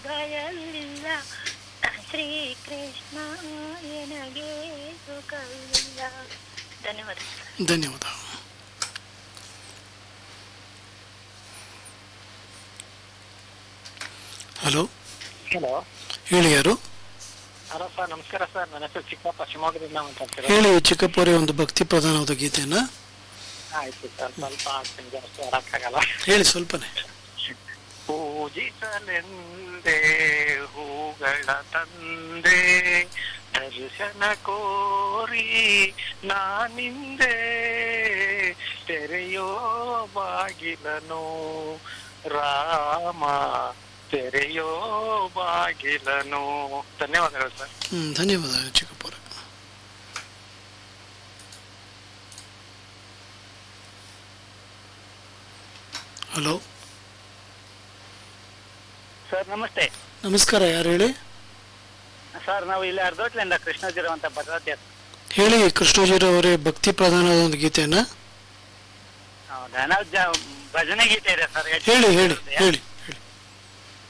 ಭಯವಿಲ್ಲ ಶ್ರೀಕೃಷ್ಣ ಎನಗೆ ಸುಖವಿಲ್ಲ ಧನ್ಯವಾದ ಧನ್ಯವಾದ ಹಲೋ ಹಲೋ ಹೇಳಿ ಯಾರು ಹಲೋ ಸರ್ ನಮಸ್ಕಾರ ಸರ್ ನನ್ನ ಹೆಸರು ಚಿಕ್ಕಪ್ಪ ಶಿವಮೊಗ್ಗದಿಂದ ಮಾತಾಡ್ತೀರಾ ಹೇಳಿ ಚಿಕ್ಕಪ್ಪರೇ ಒಂದು ಭಕ್ತಿ ಪ್ರಧಾನವಾದ ಗೀತೆಯನ್ನ ಆಯ್ತು ಸರ್ ಸ್ವಲ್ಪ ಆಗ್ತೀನಿ ಜಾಸ್ತಿ ಆಡಕ್ಕಾಗಲ್ಲ ಹೇಳಿ ಸ್ವಲ್ಪನೇ ಪೂಜಿಸಲೆಂದೇ ಹೂಗಳ ತಂದೆ ದರ್ಶನ ಕೋರಿ ನಾನಿಂದೆ ತೆರೆಯೋ ಬಾಗಿಲನು ರಾಮ ತೆರೆಯೋ ಬಾಗಿಲನು ಧನ್ಯವಾದಗಳು ಸರ್ ಹ್ಮ್ ಧನ್ಯವಾದ ಚಿಕ್ಕಪ್ಪರೇ ಹಲೋ ಸರ್ ನಮಸ್ತೆ ನಮಸ್ಕಾರ ಯಾರು ಹೇಳಿ ಸರ್ ನಾವು ಇಲ್ಲಿ ಅರ್ಧೋಟ್ಲಿಂದ ಕೃಷ್ಣಜಿರೋ ಅಂತ ಭದ್ರಾವತಿ ಹತ್ರ. ಹೇಳಿ ಕೃಷ್ಣಜಿರವರೇ ಭಕ್ತಿ ಪ್ರಧಾನವಾದ ಒಂದು ಗೀತೆಯನ್ನ ಹೌದಾ ನಾವು ಜ- ಭಜನೆ ಗೀತೆ ಇದೆ ಸರ್ ಹೇಳಿ ಹೇಳಿ ಹೇಳಿ